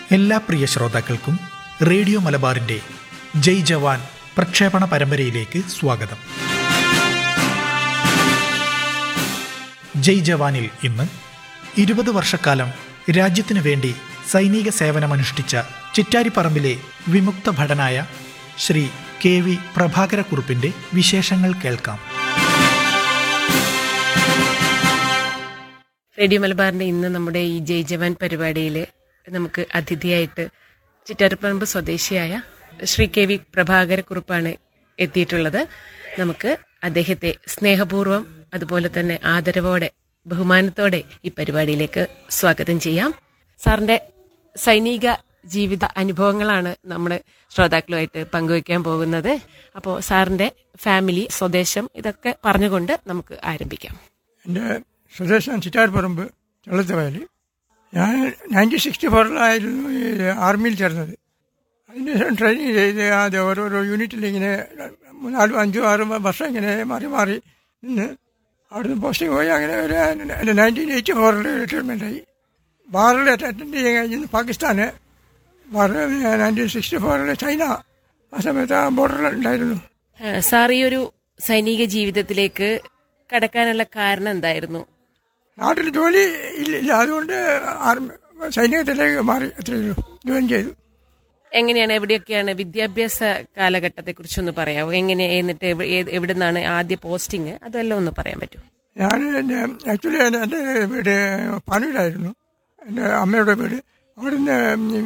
എല്ലാ പ്രിയ ശ്രോതാക്കൾക്കും റേഡിയോ മലബാറിന്റെ ജയ് ജവാൻ പ്രക്ഷേപണ പരമ്പരയിലേക്ക് സ്വാഗതം ജയ് ജവാനിൽ ഇന്ന് ഇരുപത് വർഷക്കാലം രാജ്യത്തിനു വേണ്ടി സൈനിക സേവനമനുഷ്ഠിച്ച ചിറ്റാരിപ്പറമ്പിലെ വിമുക്ത ഭടനായ ശ്രീ കെ വി പ്രഭാകരക്കുറുപ്പിന്റെ വിശേഷങ്ങൾ കേൾക്കാം റേഡിയോ മലബാറിന്റെ ഇന്ന് നമ്മുടെ ഈ ജയ് ജവാൻ പരിപാടിയിൽ നമുക്ക് അതിഥിയായിട്ട് ചിറ്റാരപ്പറമ്പ് സ്വദേശിയായ ശ്രീ കെ വി പ്രഭാകരക്കുറുപ്പാണ് എത്തിയിട്ടുള്ളത് നമുക്ക് അദ്ദേഹത്തെ സ്നേഹപൂർവ്വം അതുപോലെ തന്നെ ആദരവോടെ ബഹുമാനത്തോടെ ഈ പരിപാടിയിലേക്ക് സ്വാഗതം ചെയ്യാം സാറിന്റെ സൈനിക ജീവിത അനുഭവങ്ങളാണ് നമ്മൾ ശ്രോതാക്കളുമായിട്ട് പങ്കുവയ്ക്കാൻ പോകുന്നത് അപ്പോൾ സാറിന്റെ ഫാമിലി സ്വദേശം ഇതൊക്കെ പറഞ്ഞുകൊണ്ട് നമുക്ക് ആരംഭിക്കാം എൻ്റെ സ്വദേശം ചിറ്റാർപ്പറമ്പ് ചള്ളത്തുവയൽ ഞാൻ നയൻറ്റീൻ സിക്സ്റ്റി ഫോറിലായിരുന്നു ഈ ആർമിയിൽ ചേർന്നത് അതിനുശേഷം ട്രെയിനിങ് ചെയ്ത് ആദ്യം ഓരോരോ യൂണിറ്റിൽ ഇങ്ങനെ നാലും അഞ്ചും ആറും വർഷം ഇങ്ങനെ മാറി മാറി നിന്ന് അവിടുന്ന് പോസ്റ്റിംഗ് പോയി അങ്ങനെ ഒരു നയൻറ്റീൻ എയ്റ്റി ഫോറിൽ റിട്ടയർമെൻ്റ് ആയി വാറിൽ അറ്റൻഡ് ചെയ്യാൻ കഴിഞ്ഞു പാകിസ്ഥാന് വാർ നയൻറ്റീൻ സിക്സ്റ്റി ഫോറിൽ ചൈന ആ സമയത്ത് ആ ബോർഡറിൽ ഉണ്ടായിരുന്നു ആ, സാർ ഈ ഒരു സൈനിക ജീവിതത്തിലേക്ക് കടക്കാനുള്ള കാരണം എന്തായിരുന്നു നാട്ടിൽ ജോലി ഇല്ല ഇല്ല അതുകൊണ്ട് ആർമി സൈനികത്തിലേക്ക് മാറി അത്രയേ ഉള്ളൂ ജോയിൻ ചെയ്തു എങ്ങനെയാണ് എവിടെയൊക്കെയാണ് വിദ്യാഭ്യാസ കാലഘട്ടത്തെ കുറിച്ചൊന്ന് പറയാമോ എങ്ങനെ എന്നിട്ട് എവ- ഏത്- എവിടെ നിന്നാണ് ആദ്യ പോസ്റ്റിംഗ് അതെല്ലാം ഒന്ന് പറയാൻ പറ്റുമോ ഞാൻ എൻ്റെ ആക്ച്വലി എൻ്റെ വീട് പാനൂരായിരുന്നു എൻ്റെ അമ്മയുടെ വീട് അവിടുന്ന്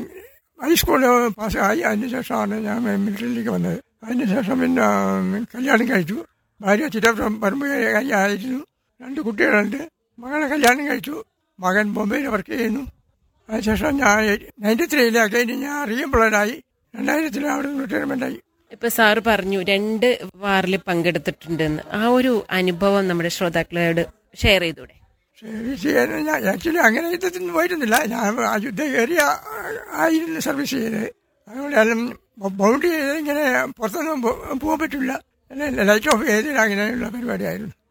ഹൈസ്കൂൾ പാസ്സായി അതിന് ശേഷമാണ് ഞാൻ മിലിറ്ററിയിലേക്ക് വന്നത് അതിന് ശേഷം പിന്നെ ഉം, കല്യാണം കഴിച്ചു ഭാര്യ ചിറ്റപ്പുറം പറമ്പ് ആയിരുന്നു രണ്ട് കുട്ടികളുണ്ട് മകളെ കല്യാണം കഴിച്ചു മകൻ ബോംബെയിൽ വർക്ക് ചെയ്യുന്നു അതിനുശേഷം ഞാൻ നയൻറ്റി ത്രീയിലെ കഴിഞ്ഞ് ഞാൻ റീഎംപ്ലോയിഡായി രണ്ടായിരത്തിൽ അവിടെ റിട്ടയർമെൻ്റ് ആയി ഇപ്പൊ സാറ് പറഞ്ഞു രണ്ട് വാറിൽ പങ്കെടുത്തിട്ടുണ്ടെന്ന് ആ ഒരു അനുഭവം നമ്മുടെ ശ്രോതാക്കളോട് ഷെയർ ചെയ്തൂടെ സർവീസ് ചെയ്യാൻ ഞാൻ ആക്ച്വലി അങ്ങനെ യുദ്ധത്തിന് പോയിരുന്നില്ല ഞാൻ ആ യുദ്ധ ഏരിയ ആയിരുന്നു സർവീസ് ചെയ്തത് അതുകൊണ്ട് ബൗണ്ടറി ചെയ്ത് ഇങ്ങനെ പുറത്തൊന്നും പോ- പോകാൻ പറ്റില്ല ലൈറ്റ് ഓഫ് ചെയ്ത് അങ്ങനെയുള്ള പരിപാടിയായിരുന്നു